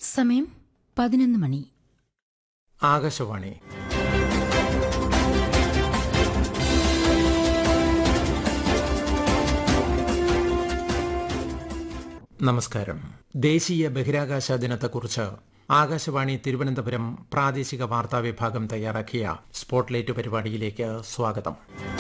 സമയം പതിനൊന്ന് മണി ആകാശവാണി നമസ്കാരം ദേശീയ ബഹിരാകാശ ദിനത്തെക്കുറിച്ച് ആകാശവാണി തിരുവനന്തപുരം പ്രാദേശിക വാർത്താ വിഭാഗം തയ്യാറാക്കിയ സ്പോട്ട്ലൈറ്റ് പരിപാടിയിലേക്ക് സ്വാഗതം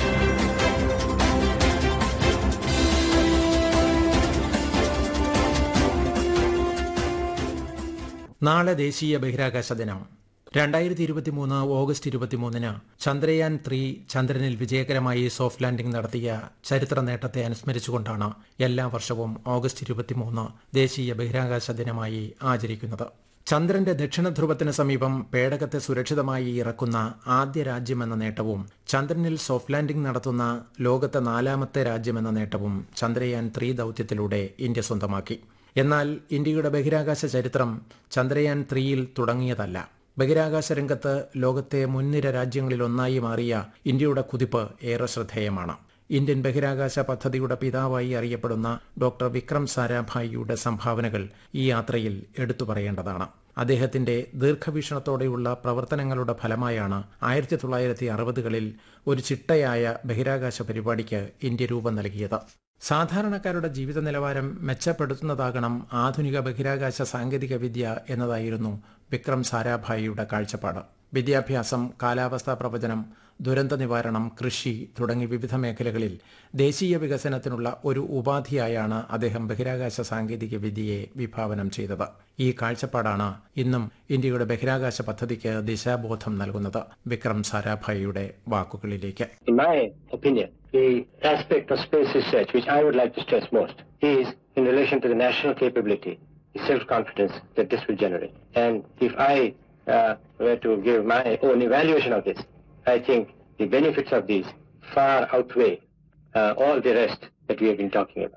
നാളെ ദേശീയ ബഹിരാകാശ ദിനം രണ്ടായിരത്തി ഇരുപത്തിമൂന്ന് ഓഗസ്റ്റ് ഇരുപത്തിമൂന്നിന് ചന്ദ്രയാൻ ത്രീ ചന്ദ്രനിൽ വിജയകരമായി സോഫ്റ്റ് ലാൻഡിംഗ് നടത്തിയ ചരിത്ര നേട്ടത്തെ അനുസ്മരിച്ചുകൊണ്ടാണ് എല്ലാ വർഷവും ഓഗസ്റ്റ് ഇരുപത്തിമൂന്ന് ദേശീയ ബഹിരാകാശ ദിനമായി ആചരിക്കുന്നത് ചന്ദ്രന്റെ ദക്ഷിണ ധ്രുവത്തിന് സമീപം പേടകത്തെ സുരക്ഷിതമായി ഇറക്കുന്ന ആദ്യ രാജ്യമെന്ന നേട്ടവും ചന്ദ്രനിൽ സോഫ്റ്റ് ലാൻഡിംഗ് നടത്തുന്ന ലോകത്തെ നാലാമത്തെ രാജ്യമെന്ന നേട്ടവും ചന്ദ്രയാൻ ത്രീ ദൌത്യത്തിലൂടെ ഇന്ത്യ സ്വന്തമാക്കി എന്നാൽ ഇന്ത്യയുടെ ബഹിരാകാശ ചരിത്രം ചന്ദ്രയാൻ ത്രീയിൽ തുടങ്ങിയതല്ല ബഹിരാകാശ രംഗത്ത് ലോകത്തെ മുൻനിര രാജ്യങ്ങളിലൊന്നായി മാറിയ ഇന്ത്യയുടെ കുതിപ്പ് ഏറെ ശ്രദ്ധേയമാണ് ഇന്ത്യൻ ബഹിരാകാശ പദ്ധതിയുടെ പിതാവായി അറിയപ്പെടുന്ന ഡോക്ടർ വിക്രം സാരാഭായിയുടെ സംഭാവനകൾ ഈ യാത്രയിൽ എടുത്തു പറയേണ്ടതാണ് അദ്ദേഹത്തിന്റെ ദീർഘവീക്ഷണത്തോടെയുള്ള പ്രവർത്തനങ്ങളുടെ ഫലമായാണ് ആയിരത്തി തൊള്ളായിരത്തി അറുപതുകളിൽ ഒരു ചിട്ടയായ ബഹിരാകാശ പരിപാടിക്ക് ഇന്ത്യ രൂപം നൽകിയത് സാധാരണക്കാരുടെ ജീവിത നിലവാരം മെച്ചപ്പെടുത്തുന്നതാകണം ആധുനിക ബഹിരാകാശ സാങ്കേതിക വിദ്യ എന്നതായിരുന്നു വിക്രം സാരാഭായിയുടെ കാഴ്ചപ്പാട് വിദ്യാഭ്യാസം കാലാവസ്ഥാ പ്രവചനം ദുരന്ത നിവാരണം കൃഷി തുടങ്ങി വിവിധ മേഖലകളിൽ ദേശീയ വികസനത്തിനുള്ള ഒരു ഉപാധിയായാണ് അദ്ദേഹം ബഹിരാകാശ സാങ്കേതിക വിദ്യയെ വിഭാവനം ചെയ്തത് ഈ കാഴ്ചപ്പാടാണ് ഇന്നും ഇന്ത്യയുടെ ബഹിരാകാശ പദ്ധതിക്ക് ദിശാബോധം നൽകുന്നത് വിക്രം സാരാഭായിയുടെ വാക്കുകളിലേക്ക് In my opinion, the aspect of space research which I would like to stress most is in relation to the national capability, the self-confidence that this will generate. And if I uh, were to give my own evaluation of this, I think the benefits of these far outweigh uh, all the rest that we have been talking about.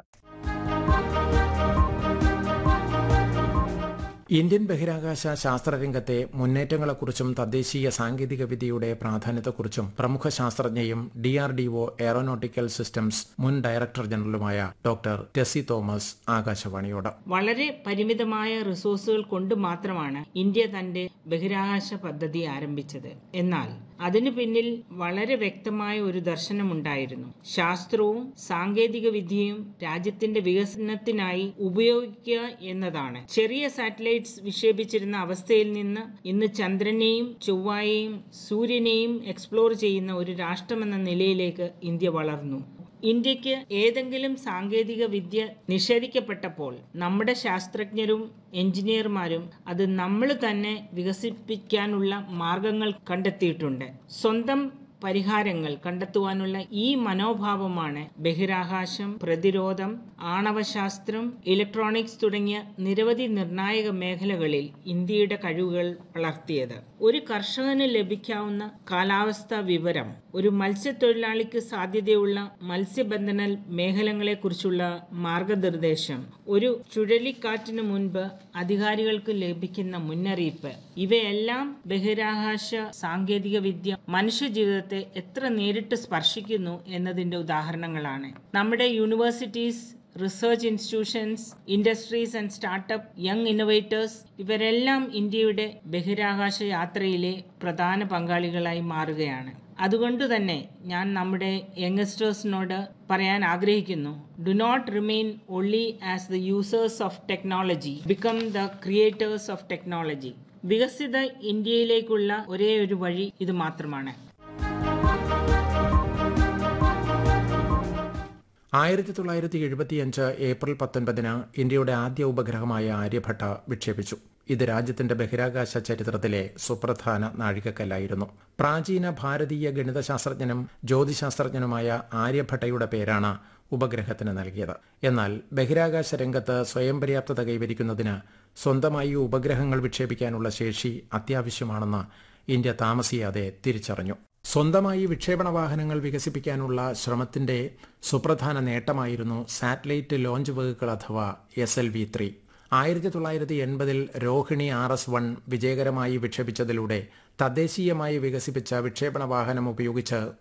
Indian ബഹിരാകാശ ശാസ്ത്രരംഗത്തെ മുന്നേറ്റങ്ങളെക്കുറിച്ചും തദ്ദേശീയ സാങ്കേതിക വിദ്യയുടെ പ്രാധാന്യത്തെക്കുറിച്ചും പ്രമുഖ ശാസ്ത്രജ്ഞയും D R D O aeronautical systems മുൻ ഡയറക്ടർ ജനറലുമായ ഡോക്ടർ ടെസി തോമസ് ആകാശവാണിയോട് വളരെ പരിമിതമായ റിസോഴ്സുകൾ കൊണ്ട് മാത്രമാണ് ഇന്ത്യ തന്റെ ബഹിരാകാശ പദ്ധതി ആരംഭിച്ചത് എന്നാൽ അതിനു പിന്നിൽ വളരെ വ്യക്തമായ ഒരു ദർശനമുണ്ടായിരുന്നു ശാസ്ത്രവും സാങ്കേതിക വിദ്യയും രാജ്യത്തിന്റെ വികസനത്തിനായി ഉപയോഗിക്കുക എന്നതാണ് ചെറിയ സാറ്റലൈറ്റ്സ് വിക്ഷേപിച്ചിരുന്ന അവസ്ഥയിൽ നിന്ന് ഇന്ന് ചന്ദ്രനെയും ചൊവ്വായെയും സൂര്യനെയും എക്സ്പ്ലോർ ചെയ്യുന്ന ഒരു രാഷ്ട്രമെന്ന നിലയിലേക്ക് ഇന്ത്യ വളർന്നു ഇന്ത്യക്ക് ഏതെങ്കിലും സാങ്കേതിക വിദ്യ നിഷേധിക്കപ്പെട്ടപ്പോൾ നമ്മുടെ ശാസ്ത്രജ്ഞരും എഞ്ചിനീയർമാരും അത് നമ്മൾ തന്നെ വികസിപ്പിക്കാനുള്ള മാർഗങ്ങൾ കണ്ടെത്തിയിട്ടുണ്ട് സ്വന്തം പരിഹാരങ്ങൾ കണ്ടെത്തുവാനുള്ള ഈ മനോഭാവമാണ് ബഹിരാകാശം പ്രതിരോധം ആണവശാസ്ത്രം ഇലക്ട്രോണിക്സ് തുടങ്ങിയ നിരവധി നിർണായക മേഖലകളിൽ ഇന്ത്യയുടെ കഴിവുകൾ വളർത്തിയത് ഒരു കർഷകന് ലഭിക്കാവുന്ന കാലാവസ്ഥാ വിവരം ഒരു മത്സ്യത്തൊഴിലാളിക്ക് സാധ്യതയുള്ള മത്സ്യബന്ധന മേഖലകളെക്കുറിച്ചുള്ള മാർഗനിർദ്ദേശം ഒരു ചുഴലിക്കാറ്റിനു മുൻപ് അധികാരികൾക്ക് ലഭിക്കുന്ന മുന്നറിയിപ്പ് ഇവയെല്ലാം ബഹിരാകാശ സാങ്കേതിക വിദ്യ മനുഷ്യജീവിതത്തെ എത്ര നേരിട്ട് സ്പർശിക്കുന്നു എന്നതിന്റെ ഉദാഹരണങ്ങളാണ് നമ്മുടെ universities research institutions industries and startup young innovators ഇവരെല്ലാം ഇന്ത്യയുടെ ബഹിരാകാശ യാത്രയിലെ പ്രധാന പങ്കാളികളായി മാറുകയാണ് അതുകൊണ്ട് തന്നെ ഞാൻ നമ്മുടെ യങ്സ്റ്റേഴ്സിനോട് പറയാൻ ആഗ്രഹിക്കുന്നു do not remain only as the users of technology become the creators of technology വികസിത ഇന്ത്യയിലേക്കുള്ള ഒരേ ഒരു വഴി ഇത് മാത്രമാണ് ആയിരത്തി തൊള്ളായിരത്തി എഴുപത്തിയഞ്ച് ഏപ്രിൽ പത്തൊൻപതിന് ഇന്ത്യയുടെ ആദ്യ ഉപഗ്രഹമായ ആര്യഭട്ട വിക്ഷേപിച്ചു ഇത് രാജ്യത്തിന്റെ ബഹിരാകാശ ചരിത്രത്തിലെ സുപ്രധാന നാഴികക്കല്ലായിരുന്നു പ്രാചീന ഭാരതീയ ഗണിതശാസ്ത്രജ്ഞനും ജ്യോതിശാസ്ത്രജ്ഞനുമായ ആര്യഭട്ടയുടെ പേരാണ് ഉപഗ്രഹത്തിന് നൽകിയത് എന്നാൽ ബഹിരാകാശ രംഗത്ത് സ്വയം പര്യാപ്തത കൈവരിക്കുന്നതിന് സ്വന്തമായി ഉപഗ്രഹങ്ങൾ വിക്ഷേപിക്കാനുള്ള ശേഷി അത്യാവശ്യമാണെന്ന് ഇന്ത്യ താമസിയാതെ തിരിച്ചറിഞ്ഞു സ്വന്തമായി വിക്ഷേപണ വാഹനങ്ങൾ വികസിപ്പിക്കാനുള്ള ശ്രമത്തിന്റെ സുപ്രധാന നേട്ടമായിരുന്നു സാറ്റലൈറ്റ് ലോഞ്ച് വെഹിക്കിൾ അഥവാ എസ് എൽ വി ത്രീ ആയിരത്തി തൊള്ളായിരത്തി എൺപതിൽ രോഹിണി ആർ എസ് വൺ വിജയകരമായി വിക്ഷേപിച്ചതിലൂടെ തദ്ദേശീയമായി വികസിപ്പിച്ച വിക്ഷേപണ വാഹനം ഉപയോഗിച്ച്